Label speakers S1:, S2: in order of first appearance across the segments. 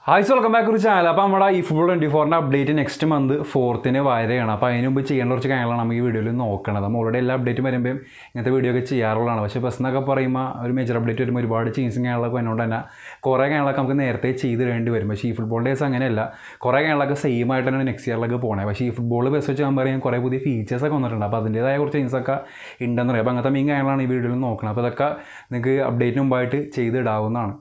S1: hi welcome back ഒരു channel അപ്പോൾ നമ്മുടെ ഈ ഫുട്ബോൾ ട്വൻറ്റി ഫോറിൻ്റെ അപ്ഡേറ്റ് നെക്സ്റ്റ് മന്ത് ഫോർത്തിന് വരെയാണ് അപ്പോൾ അതിന് മുമ്പ് ചെയ്യേണ്ട കുറച്ച് കാര്യങ്ങളാണ് നമുക്ക് ഈ വീഡിയോയിൽ നോക്കണത് നമ്മൾ ഓൾറെഡി എല്ലാ അപ്ഡേറ്റും വരുമ്പോൾ ഇങ്ങനത്തെ വീഡിയോ ഒക്കെ ചെയ്യാറുള്ളതാണ് പക്ഷേ ബസ് എന്നൊക്കെ പറയുമ്പോൾ ഒരു മേജർ അപ്ഡേറ്റ് വരുമ്പോൾ ഒരുപാട് ചേഞ്ചും കാര്യങ്ങളൊക്കെ വന്നുകൊണ്ട് തന്നെ കുറേ കാര്യങ്ങളൊക്കെ നമുക്ക് നേരത്തെ ചെയ്ത് വേണ്ടി വരും പക്ഷേ ഈ ഫുട്ബോൾ ഡേയ്സ് അങ്ങനെയല്ല കുറേ കാര്യങ്ങളൊക്കെ സെയിം ആയിട്ട് തന്നെ നെക്സ്റ്റ് ഇയറിലൊക്കെ പോകണേ പക്ഷേ ഈ ഫുട്ബോൾ ബസ് വെച്ച് ഞാൻ പറയാൻ കുറേ പുതിയ ഫീച്ചേഴ്സ് ഒക്കെ വന്നിട്ടുണ്ട് അപ്പോൾ അതിൻ്റേതായ കുറച്ച് ചേഞ്ചസ് ഒക്കെ ഉണ്ടെന്ന് പറയാം അപ്പോൾ അങ്ങനത്തെ മെയിൻ കാര്യങ്ങളാണ് ഈ വീഡിയോയിൽ നോക്കുന്നത് അപ്പോൾ ഇതൊക്കെ നിങ്ങൾക്ക് അപ്ഡേറ്റിന് മുമ്പായിട്ട് ചെയ്തിടാവുന്നതാണ്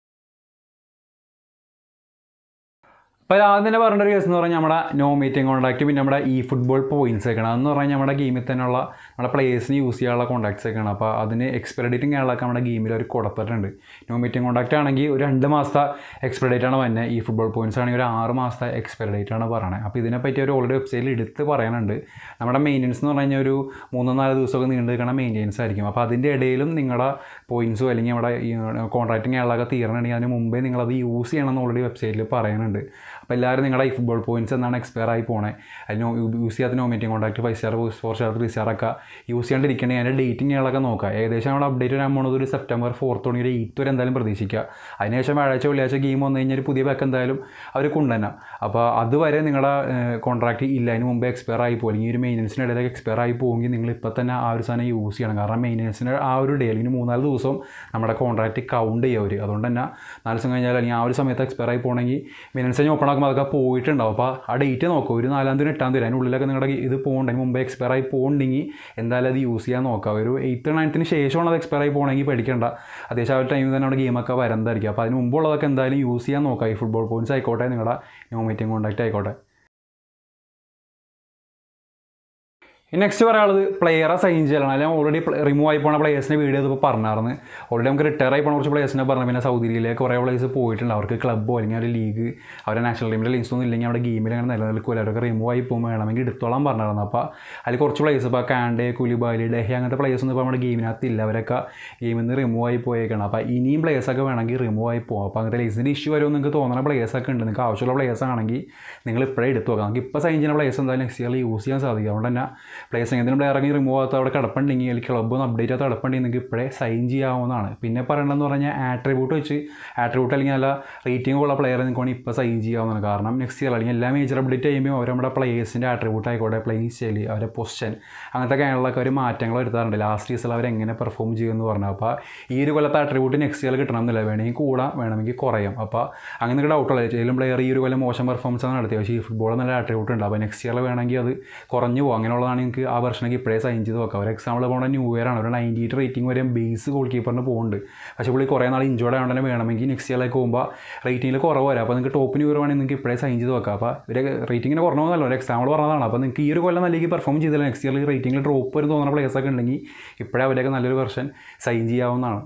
S1: അപ്പോൾ ആദ്യം തന്നെ പറഞ്ഞ ഒരു കേസ് എന്ന് പറഞ്ഞാൽ നമ്മുടെ നോ മീറ്റിംഗ് കോൺടാക്റ്റ് പിന്നെ നമ്മുടെ ഈ ഫുട്ബോൾ പോയിന്റ്സ് ഒക്കെയാണ് അതെന്ന് പറഞ്ഞാൽ നമ്മുടെ ഗെയിമിൽ തന്നെയുള്ള നമ്മുടെ പ്ലേയേഴ്സിന് യൂസ് ചെയ്യാനുള്ള കോൺടാക്ട്സ് ഒക്കെയാണ് അപ്പോൾ അതിന് എക്സ്പയർ ഡേറ്റും കാര്യങ്ങളൊക്കെ നമ്മുടെ ഗെയിമിൽ ഒരു കൊടുത്തിട്ടുണ്ട് നോ മീറ്റിംഗ് കോൺടാക്റ്റ് ആണെങ്കിൽ ഒരു രണ്ട് മാസത്തെ എക്സ്പയർ ഡേറ്റ് ആണ് വന്നെ ഈ ഫുട്ബോൾ പോയിന്റ്സ് ആണെങ്കിൽ ഒരു ആറ് മാസത്തെ എക്സ്പയർ ഡേറ്റ് ആണ് പറയണത് അപ്പോൾ ഇതിനെപ്പറ്റി ഒരു ഓൾറെഡി വെബ്സൈറ്റിൽ എടുത്ത് പറയാനുണ്ട് നമ്മുടെ മെയിൻ്റെനൻസ് എന്ന് പറഞ്ഞു കഴിഞ്ഞാൽ ഒരു മൂന്നോ നാല് ദിവസമൊക്കെ നീണ്ടു നിൽക്കുന്ന മെയിൻ്റെനൻസ് ആയിരിക്കും അപ്പോൾ അതിൻ്റെ ഇടയിലും നിങ്ങളുടെ പോയിന്റ്സോ അല്ലെങ്കിൽ നമ്മുടെ ഈ കോൺട്രാക്റ്റും കാര്യങ്ങളൊക്കെ തീരണമെങ്കിൽ അതിന് മുമ്പേ നിങ്ങളത് യൂസ് ചെയ്യണം എന്ന് ഓൾറെഡി വെബ്സൈറ്റിൽ പറയുന്നുണ്ട് അപ്പോൾ എല്ലാവരും നിങ്ങളുടെ ഈ ഫുട്ബോൾ പോയിന്റ്സ് എന്നാണ് എക്സ്പയർ ആയി പോണേ അതിന് യൂസ് ചെയ്യാത്ത no meeting contact five star four star three star ഒക്കെ യൂസ് ചെയ്യാണ്ടിരിക്കണമെങ്കിൽ അതിൻ്റെ ഡേറ്റിംഗ് കാര്യങ്ങളൊക്കെ നോക്കുക ഏകദേശം നമ്മുടെ അപ്ഡേറ്റ് വരാൻ പോകുന്നത് ഒരു സെപ്റ്റംബർ ഫോർത്ത് തുടങ്ങി ഒരു എയ്ത്ത് വരെ എന്തായാലും പ്രതീക്ഷിക്കുക അതിനുശേഷം വ്യാഴാഴ്ച വെള്ളിയാഴ്ച ഗെയിം വന്നു കഴിഞ്ഞാൽ ഒരു പുതിയ ബാക്ക് എന്തായാലും അവർ കൊണ്ടുതന്നെ അപ്പോൾ അതുവരെ നിങ്ങളുടെ കോൺട്രാക്ട് ഇല്ല അതിന് മുമ്പേ എക്സ്പയർ ആയി പോകും അല്ലെങ്കിൽ ഒരു മെയിൻ്റനൻസിൻ്റെ ഇടയിലേക്ക് എക്സ്പയർ ആയി പോകുമെങ്കിൽ നിങ്ങൾ ഇപ്പോൾ തന്നെ ആ ഒരു സാധനം യൂസ് ചെയ്യണം കാരണം മെയിൻ്റനൻസിൻ്റെ ആ ഒരു ഡേ അല്ലെങ്കിൽ മൂന്നാല് ദിവസം നമ്മുടെ കോൺട്രാക്റ്റ് കൗണ്ട് ചെയ്യുക അവർ അതുകൊണ്ട് തന്നെ നാല് ദിവസം കഴിഞ്ഞാൽ അല്ലെങ്കിൽ ആ ഒരു സമയത്ത് എക്സ്പയർ ആയി പോകണമെങ്കിൽ മെയിൻ്റനൻസ് കഴിഞ്ഞ് ഓപ്പൺ ആക്കുമ്പോൾ അതൊക്കെ പോയിട്ടുണ്ടാവും അപ്പോൾ ആ ഡേറ്റ് നോക്കുക ഒരു നാലാം തീയതി എട്ടാം തീയതി അതിനുള്ളിലൊക്കെ നിങ്ങളുടെ ഇത് പോകണ്ടെങ്കിൽ മുമ്പേ എക്സ്പയർ ആയി പോകുന്നുണ്ടെങ്കിൽ എന്തായാലും അത് യൂസ് ചെയ്യാൻ നോക്കുക ഒരു എയ്ത്ത് നയൻത്തിന് ശേഷമാണ് അത് എക്സ്പയർ ആയി പോകണമെങ്കിൽ പേടിക്കേണ്ട അത്യാവശ്യം ആ ഒരു ടൈമിൽ തന്നെ നമ്മുടെ ഗെയിമൊക്കെ വരുന്നതായിരിക്കും അപ്പോൾ അതിന് മുമ്പുള്ളതൊക്കെ എന്തായാലും യൂസ് ചെയ്യാൻ നോക്കുക ഈ ഫുട്ബോൾ പോയിന്റ്സ് ആയിക്കോട്ടെ നിങ്ങളുടെ നോ മീറ്റിംഗ് കോൺടാക്റ്റ് ആയിക്കോട്ടെ നെക്സ്റ്റ് പറയാനുള്ളത് പ്ലെയറെ സൈൻ ചെയ്യലാണ് അല്ലെങ്കിൽ ഓൾറെഡി റിമൂവ് ആയി പോണ പ്ലേയേഴ്സിൻ്റെ വീഡിയോ ഇപ്പോൾ പറഞ്ഞായിരുന്നു ഓൾറെഡി നമുക്ക് റിട്ടയർ ആയി പോണ കുറച്ച് പ്ലേയേഴ്സിനെ പറഞ്ഞു പിന്നെ സൗദി ലീഗിലേക്ക് കുറേ പ്ലേയേഴ്സ് പോയിട്ടുണ്ട് അവർക്ക് ക്ലബ്ബോ അല്ലെങ്കിൽ ഒരു ലീഗ് അവരുടെ നാഷണൽ ടീമിൻ്റെ ലിങ്സ് ഒന്നും ഇല്ലെങ്കിൽ അവിടെ ഗെയിമിൽ അങ്ങനെ നിലനിൽക്കില്ല അവരൊക്കെ റിമൂവ് ആയി പോകുമ്പോൾ വേണമെങ്കിൽ എടുത്തോളാൻ പറഞ്ഞായിരുന്നു അപ്പോൾ അതിൽ കുറച്ച് പ്ലേയേഴ്സ് ഇപ്പോൾ കാൻഡേ കുലിബാലി ഡെഹി അങ്ങനത്തെ പ്ലേയേഴ്സ് ഒന്നും ഇപ്പോൾ നമ്മുടെ ഗെയിമിനകത്ത് ഇല്ല അവരൊക്കെ ഗെയിമിൽ നിന്ന് റിമൂവ് ആയി പോയേക്കാണ് അപ്പോൾ ഇനിയും പ്ലേയേഴ്സൊക്കെ വേണമെങ്കിൽ റിമൂവ് ആയി പോകും അപ്പോൾ അങ്ങനത്തെ ലൈസിൻ്റെ ഇഷ്യൂ വരുമെന്ന് നിങ്ങൾക്ക് തോന്നുന്ന പ്ലേയേഴ്സൊക്കെ ഉണ്ട് നിങ്ങൾക്ക് ആവശ്യമുള്ള പ്ലേയേഴ്സ് ആണെങ്കിൽ നിങ്ങൾ ഇപ്പോഴേ എടുത്തു നോക്കാം നമുക്ക് ഇപ്പോൾ സൈൻ ചെയ്യുന്ന പ്ലേയേഴ്സ് എന്തായാലും നെക്സ്റ്റ് ഇയറിൽ യൂസ് ചെയ്യാൻ സാധിക്കും അതുകൊണ്ട് തന്നെ പ്ലേയേഴ്സ് എന്തെങ്കിലും പ്ലെയർ ഇറങ്ങി റിമൂവ് ആകാത്ത അവിടെ കിടപ്പുണ്ടെങ്കിൽ അല്ലെങ്കിൽ ക്ലബ്ബ് ഒന്ന് അപ്ഡേറ്റ് ആകാത്ത കിടപ്പുണ്ടെങ്കിൽ നിങ്ങൾക്ക് ഇപ്പോഴേ സൈൻ ചെയ്യാവുന്നതാണ് പിന്നെ പറയണമെന്ന് പറഞ്ഞാൽ ആട്രിബ്യൂട്ട് വെച്ച് ആട്രിബ്യൂട്ട് അല്ലെങ്കിൽ നല്ല റേറ്റിംഗ് ഉള്ള പ്ലെയർ നിങ്ങൾക്ക് വേണമെങ്കിൽ ഇപ്പോൾ സൈൻ ചെയ്യാവുന്നതാണ് കാരണം നെക്സ്റ്റ് ഇയർ അല്ലെങ്കിൽ എല്ലാ മേജർ അപ്ഡേറ്റ് ചെയ്യുമ്പോൾ അവർ നമ്മുടെ പ്ലേയേഴ്സിൻ്റെ ആട്രിബ്യൂട്ട് ആയിക്കോട്ടെ പ്ലേയിങ് സ്റ്റൈൽ അവരുടെ പൊസിഷൻ അങ്ങനത്തെ കാര്യങ്ങളൊക്കെ ഒരു മാറ്റങ്ങൾ വരുത്താറുണ്ട് ലാസ്റ്റ് സീസണിൽ അവർ എങ്ങനെ പെർഫോം ചെയ്യുമെന്ന് പറഞ്ഞാൽ അപ്പോൾ ഈ ഒരു കൊല്ലത്തെ ആട്രിബ്യൂട്ട് നെക്സ്റ്റ് ഇയർ കിട്ടണം എന്നില്ല വേണമെങ്കിൽ കൂടാം വേണമെങ്കിൽ കുറയും അപ്പോൾ അങ്ങനെ ഡൗട്ടുള്ള ഏതെങ്കിലും പ്ലെയർ ഈ ഒരു കൊല്ലം മോശം പെർഫോമൻസ് ആണ് നടത്തിയത് പക്ഷേ ഈ ഫുട്ബോൾ നല്ല ആട്രിബ്യൂട്ട് ഉണ്ട് അപ്പോൾ നെക്സ്റ്റ് ഇയർ വേണമെങ്കിൽ അത് കുറഞ്ഞു പോകും അങ്ങനെയുള്ളതാണ് നിങ്ങൾക്ക് ആ വെർഷനൊക്കെ ഇപ്പോഴേ സൈൻ ചെയ്ത് നോക്കാം ഒരു എക്സാമ്പിൾ പോകുന്നത് ന്യൂ ഇയർ ആണ് ഒരു നയൻറ്റി എയ്റ്റ് റേറ്റിംഗ് വരെ ബേസ് ഗോൾ കീപ്പറിന് പോകുന്നുണ്ട് പക്ഷേ പുള്ളി കുറേ നാൾ ഇഞ്ചോർഡ് ആയതുകൊണ്ട് തന്നെ വേണമെങ്കിൽ നെക്സ്റ്റ് ഇയറിലേക്ക് പോകുമ്പോൾ റേറ്റിംഗിൽ കുറവ് വരാം അപ്പോൾ നിങ്ങൾക്ക് ടോപ്പിന് വരുവാണെങ്കിൽ നിങ്ങൾക്ക് ഇപ്പോഴേ സൈൻ ചെയ്ത് നോക്കാം അപ്പോൾ ഒരു റേറ്റിംഗിന് കുറഞ്ഞതല്ല ഒരു എക്സാമ്പിൾ പറഞ്ഞതാണ് അപ്പോൾ നിങ്ങൾക്ക് ഈ ഒരു കൊല്ലം നല്ല പെർഫോം ചെയ്തില്ല നെക്സ്റ്റ് ഇയറിൽ റേറ്റിംഗിൽ ഡ്രോപ്പ് വരും തോന്നുന്ന പ്ലേയേഴ്സൊക്കെ ഉണ്ടെങ്കിൽ ഇപ്പോഴേ അവരൊക്കെ നല്ലൊരു വെർഷൻ സൈൻ ചെയ്യാവുന്നതാണ്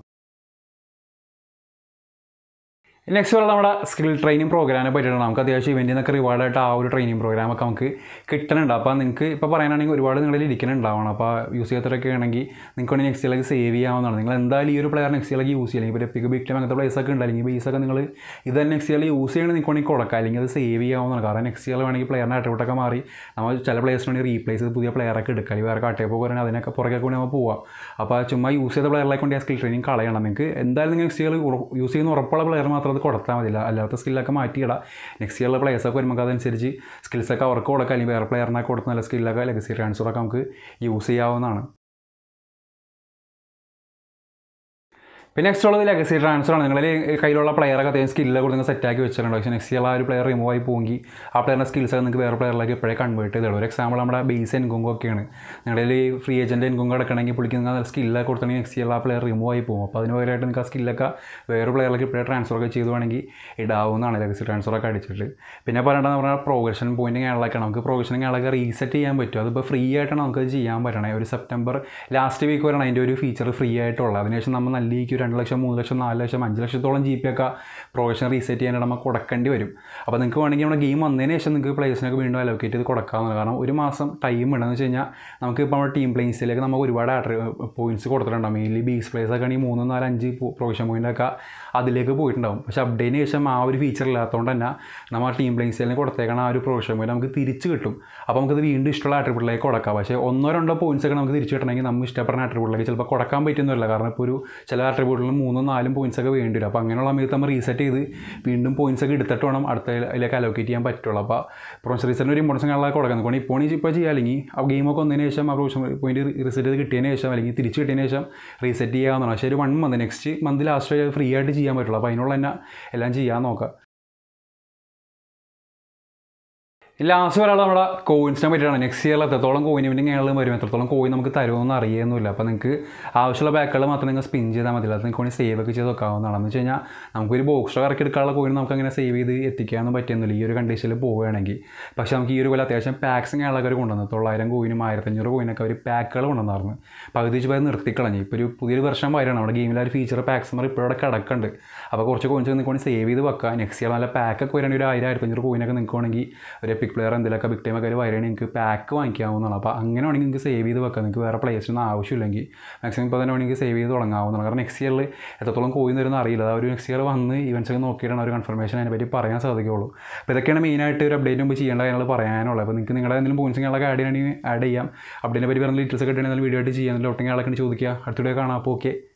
S1: നെക്സ്റ്റ് പറയുന്നത് നമ്മുടെ സ്കിൽ ട്രെയിനിങ് പ്രോഗ്രാമിനെ പറ്റിയിട്ടാണ് നമുക്ക് അത്യാവശ്യം ഇവൻറ്റിൽ നിന്നൊക്കെ റിവാർഡായിട്ട് ആ ഒരു ട്രെയിനിങ് പ്രോഗ്രാമൊക്കെ നമുക്ക് കിട്ടുന്നുണ്ട് അപ്പോൾ നിങ്ങൾക്ക് ഇപ്പോൾ പറയാനാണെങ്കിൽ ഒരുപാട് നിങ്ങളിൽ ഇരിക്കുന്നുണ്ടാവണം അപ്പോൾ യൂസ് ചെയ്യാത്തവരൊക്കെ ആണെങ്കിൽ നിങ്ങൾക്ക് വേണമെങ്കിൽ നെക്സ്റ്റ് ഇയറിലേക്ക് സേവ് ചെയ്യാവുന്നതാണ് നിങ്ങൾ എന്തായാലും ഈ ഒരു പ്ലെയർ നെക്സ്റ്റ് ഇയറിലേക്ക് യൂസ് ചെയ്യില്ലെങ്കിൽ ഇപ്പോൾ പിക്ക് ബിക്റ്റം അങ്ങനത്തെ പ്ലേസ് ഒക്കെ ഉണ്ട് അല്ലെങ്കിൽ ബേസൊക്കെ നിങ്ങൾ ഇത് തന്നെ നെക്സ്റ്റ് ഇയറിൽ യൂസ് ചെയ്യണമെങ്കിൽ നിങ്ങൾക്ക് വേണമെങ്കിൽ കൊടുക്കാം അല്ലെങ്കിൽ അത് സേവ് ചെയ്യാവുന്നതാണ് കാരണം നെക്സ്റ്റ് ഇയർ വേണമെങ്കിൽ പ്ലെയറിൻ്റെ ആട്രിബ്യൂട്ടൊക്കെ മാറി നമ്മൾ ചില പ്ലേയേഴ്സിനാണെങ്കിൽ റീപ്ലേസ് ചെയ്ത് പുതിയ പ്ലെയറൊക്കെ എടുക്കുക അല്ലെങ്കിൽ വേറെ കാട്ടേ പോകുകയാണെങ്കിൽ അതിനൊക്കെ പുറകെ കൂടി നമ്മൾ പോവാം അപ്പോൾ ചുമ്മാ യൂസ് ചെയ്ത പ്ലെയറിലേക്ക് വേണ്ടി ആ സ്കിൽ ട്രെയിനിങ് കളയണം നിങ്ങൾക്ക് എന്തായാലും നിങ്ങൾ നെക്സ്റ്റ് ഇയർ യൂസ് ചെയ്യുന്ന ഉറപ്പുള്ള പ്ലെയർ മാത്രം അത് കൊടുത്താൽ മതില്ല അല്ലാത്ത സ്കില്ലൊക്കെ മാറ്റിയിടാം നെക്സ്റ്റ് ഇയറിലെ പ്ലേയേഴ്സൊക്കെ വരുമ്പോൾ അതനുസരിച്ച് സ്കിൽസൊക്കെ അവർക്ക് കൊടുക്കാം അല്ലെങ്കിൽ വേറെ പ്ലെയറിനൊക്കെ കൊടുത്ത നല്ല സ്കില്ലൊക്കെ ലെഗസി ട്രാൻസ്ഫറൊക്കെ നമുക്ക് യൂസ് ചെയ്യാവുന്നതാണ് പിന്നെ നെക്സ്റ്റ് ഉള്ളത് ലെഗസി ട്രാൻസ്ഫർ ആണ് നിങ്ങളുടെ കയ്യിലുള്ള പ്ലെയറൊക്കെ അത്യാവശ്യം സ്കില്ല് കൊടുത്ത് നിങ്ങൾ സെറ്റാക്കി വെച്ചിട്ടുണ്ട് പക്ഷേ നെക്സ്റ്റ് ഇയർ ആ ഒരു പ്ലെയർ റിമൂവ് ആയി പോകി ആ പ്ലെയറിൻ്റെ സ്കിൽസ് ഒക്കെ നിങ്ങൾക്ക് വേറെ പ്ലെയറിലേക്ക് ഇപ്പോഴേ കൺവേർട്ട് ചെയ്തോളൂ ഒരു എക്സാമ്പിൾ നമ്മുടെ ബേസ് എൻകുങ്കോ ഒക്കെയാണ് നിങ്ങളുടെ ഈ ഫ്രീ ഏജൻറ്റ് എൻകുങ്കോ എടുക്കണമെങ്കിൽ പുള്ളിക്ക് നിങ്ങൾ നല്ല സ്കില്ലൊക്കെ കൊടുത്തിട്ടുണ്ടെങ്കിൽ നെക്സ്റ്റ് ഇയർ ആ പ്ലെയർ റിമൂവ് ആയി പോകും അപ്പോൾ അതിന് പകരമായിട്ട് നിങ്ങൾക്ക് ആ സ്കില്ലൊക്കെ വേറെ പ്ലെയറിലേക്ക് ഇപ്പോഴേ ട്രാൻസ്ഫർ ഒക്കെ ചെയ്തുവാണെങ്കിൽ ഇടാവുന്നതാണ് ലെഗസി ട്രാൻസ്ഫർ ഒക്കെ അടിച്ചിട്ട് പിന്നെ പറയേണ്ടത് പറഞ്ഞാൽ പ്രോഗ്രഷൻ പോയിൻറ്റ് കേരളമൊക്കെ നമുക്ക് പ്രോഗ്രഷൻ കേരളമൊക്കെ റീസെറ്റ് ചെയ്യാൻ പറ്റും അതിപ്പോൾ ഫ്രീ ആയിട്ടാണ് നമുക്ക് ചെയ്യാൻ പറ്റണേ ഒരു സെപ്റ്റംബർ ലാസ്റ്റ് വീക്ക് വരെയാണ് അതിൻ്റെ ഒരു ഫീച്ചർ ഫ്രീ ആയിട്ടുള്ളത് അതിനുശേഷം നമ്മൾ നല്ല രീതിക്ക് രണ്ട് ലക്ഷം മൂന്ന് ലക്ഷം നാല് ലക്ഷം അഞ്ച് ലക്ഷത്തോളം ജി പി ഒക്കെ പ്രൊഫഷൻ റീസെറ്റ് ചെയ്യാനായിട്ട് നമ്മൾ കൊടുക്കേണ്ടി വരും അപ്പോൾ നിങ്ങൾക്ക് വേണമെങ്കിൽ നമ്മുടെ ഗെയിം വന്നതിന് ശേഷം നിങ്ങൾക്ക് പ്ലേസിനൊക്കെ വീണ്ടും അലോക്കേറ്റ് ചെയ്ത് കൊടുക്കാവുന്നതാണ് കാരണം ഒരു മാസം ടൈം ഉണ്ടെന്ന് വെച്ച് കഴിഞ്ഞാൽ നമുക്ക് ഇപ്പോൾ നമ്മുടെ ടീം പ്ലേസിലേക്ക് നമുക്ക് ഒരുപാട് ആട്രി പോയിന്റ്സ് കൊടുത്തിട്ടുണ്ടാവും മെയിൻലി ബീസ് പ്ലേസ് ഒക്കെ ആണെങ്കിൽ മൂന്ന് നാല് അഞ്ച് പ്രൊഫഷൻ പോയിൻ്റൊക്കെ അതിലേക്ക് പോയിട്ടുണ്ടാവും പക്ഷേ അപ്ഡേറ്റിന് ശേഷം ആ ഒരു ഫീച്ചർ ഇല്ലാത്തതുകൊണ്ട് തന്നെ നമ്മൾ ടീം പ്ലേസിലേക്ക് കൊടുത്തേക്കണ ആ ഒരു പ്രൊഫഷൻ പോയിന്റ് നമുക്ക് തിരിച്ച് കിട്ടും അപ്പോൾ നമുക്കത് വീണ്ടും ഇഷ്ടമുള്ള ആട്രിബ്യൂട്ടിലേക്ക് കൊടുക്കാം പക്ഷേ ഒന്നോ രണ്ടോ പോയിന്റ്സ് ഒക്കെ നമുക്ക് തിരിച്ച് കിട്ടണമെങ്കിൽ നമ്മൾ ഇഷ്ടപ്പെടുന്ന ആട്രിബ്യൂട്ടിലേക്ക് ചിലപ്പോൾ കൊടുക്കാൻ പറ്റുന്നില്ല കാരണം ഇപ്പോൾ ഒരു ചില ആട്രിബ്യൂട്ട് പോയിട്ടുള്ള മൂന്നും നാലും പോയിന്റ്സ് ഒക്കെ വേണ്ടി വരും അപ്പോൾ അങ്ങനെയുള്ള സമയത്ത് നമ്മൾ റീസെറ്റ് ചെയ്ത് വീണ്ടും പോയിന്റ്സ് ഒക്കെ എടുത്തിട്ട് വേണം അടുത്ത അതിലേക്ക് അലോക്കേറ്റ് ചെയ്യാൻ പറ്റുള്ളൂ അപ്പോൾ പ്രൊഫഷൻ റീസെറ്റിന് ഒരു ഇമ്പോർട്ടൻസ് കാണാൻ കൊടുക്കുന്നത് കൊണ്ട് ഇപ്പോൾ ഇപ്പോൾ ചെയ്യുക അല്ലെങ്കിൽ ആ ഗെയിമൊക്കെ വന്നതിന് ശേഷം ആ പ്രൊഫഷൻ പോയിന്റ് റീസെറ്റ് ചെയ്ത് കിട്ടിയതിന് ശേഷം അല്ലെങ്കിൽ തിരിച്ച് കിട്ടിയതിന് ശേഷം റീസെറ്റ് ചെയ്യാവുന്നതാണ് പക്ഷേ ഒരു one month next month last free ആയിട്ട് ചെയ്യാൻ പറ്റുള്ളൂ അപ്പോൾ അതിനുള്ള തന്നെ എല്ലാം ചെയ്യാൻ നോക്കാം ലാസ്റ്റ് പറയാനുള്ളത് നമ്മുടെ കോയിൻസിനെ പറ്റിയാണ് നെക്സ്റ്റ് ഇയറിൽ എത്രത്തോളം കോയിൻ ഇവൻ്റെ ഞങ്ങൾ വരും എത്രത്തോളം കോയിൻ നമുക്ക് തരുമെന്ന് അറിയുന്നില്ല അപ്പോൾ നിങ്ങൾക്ക് ആവശ്യമുള്ള ബാക്കുകൾ മാത്രം നിങ്ങൾ സ്പിൻ ചെയ്താൽ മതി അത് നിങ്ങൾക്ക് വേണ്ടി സേവ് ഒക്കെ ചെയ്ത് വെക്കാവുന്നതാണ് എന്ന് വെച്ച് കഴിഞ്ഞാൽ നമുക്കൊരു ബോക്സ് ഇറക്കി എടുക്കാനുള്ള കോയിൻ നമുക്ക് അങ്ങനെ സേവ് ചെയ്ത് എത്തിക്കാനൊന്നും പറ്റുന്നില്ല ഈ ഒരു കണ്ടീഷനിൽ പോവുകയാണെങ്കിൽ പക്ഷേ നമുക്ക് ഈ ഒരു കൊല്ലം അത്യാവശ്യം പാക്സും ആൾക്കാർ കൊണ്ടുവന്നു തൊള്ളായിരം കോയിനും ആയിരത്തഞ്ഞൂറ് കോയിനൊക്കെ അവർ പാക്കുകൾ കൊണ്ടുവന്നായിരുന്നു പകുതി വെച്ച് പോയി നിർത്തിക്കളഞ്ഞു ഇപ്പോൾ ഒരു പുതിയൊരു വർഷം വരെയാണ് നമ്മുടെ ഗെയിമിൽ ആ ഒരു ഫീച്ചർ പാക്സ് എന്ന് ഇപ്പോഴവിടെ കിടക്കുന്നുണ്ട് അപ്പോൾ കുറച്ച് കോയിൻസ് നിങ്ങൾക്ക് വേണ്ടി സേവ് ചെയ്ത് വെക്കുക നെക്സ്റ്റ് ഇയർ നല്ല പാക്കൊക്കെ വരാണെങ്കിൽ ഒരു ആയിരം ആയിരത്തഞ്ഞൂറ് കോയിനൊക്കെ നിങ്ങൾക്ക് വേണമെങ്കിൽ ഒരു എപ്പിക് പ്ലെയർ എന്തെങ്കിലുമൊക്കെ ബിഗ് ടൈം ഒക്കെ വരികയാണെങ്കിൽ നിങ്ങൾക്ക് പാക്ക് വാങ്ങിക്കാവുന്നതാണ് അപ്പോൾ അങ്ങനെ വേണമെങ്കിൽ നിങ്ങൾക്ക് സേവ് ചെയ്ത് വെക്കാം നിങ്ങൾക്ക് വേറെ പ്ലേസിനൊന്നും ആവശ്യമില്ലെങ്കിൽ മാക്സിമം ഇപ്പോൾ തന്നെ വേണമെങ്കിൽ സേവ് ചെയ്ത് തുടങ്ങാവുന്നതാണ് കാരണം നെക്സ്റ്റ് ഇയറിൽ എത്രത്തോളം കോയിൻ വരുന്ന അറിയില്ല അത് ഒരു നെക്സ്റ്റ് ഇയർ വന്ന് ഇവൻസ് ഒക്കെ നോക്കിയിട്ടാണ് ഒരു കൺഫർമേഷൻ അതിനെപ്പറ്റി പറയാൻ സാധിക്കുകയുള്ളൂ അപ്പോൾ ഇതൊക്കെയാണ് മെയിനായിട്ട് ഒരു അപ്ഡേറ്റ് മുമ്പ് ചെയ്യേണ്ട കാര്യങ്ങൾ പറയാനുള്ളത് അപ്പോൾ നിങ്ങൾക്ക് നിങ്ങളുടെ എന്തെങ്കിലും പോയിന്റ്സ് ഞങ്ങളൊക്കെ ആഡ് ചെയ്യണമെങ്കിൽ ആഡ് ചെയ്യാം അപ്ഡേറ്റിനെ പറ്റി പറഞ്ഞ ഡീറ്റെയിൽസ് ഒക്കെ ഇട്ടുണ്ടെങ്കിൽ വീഡിയോ ആയിട്ട് ചെയ്യാൻ ഒട്ടും ആളൊക്കെ ചോദിക്കുക അടുത്തിടെ കാണാം അപ്പോൾ ഓക്കെ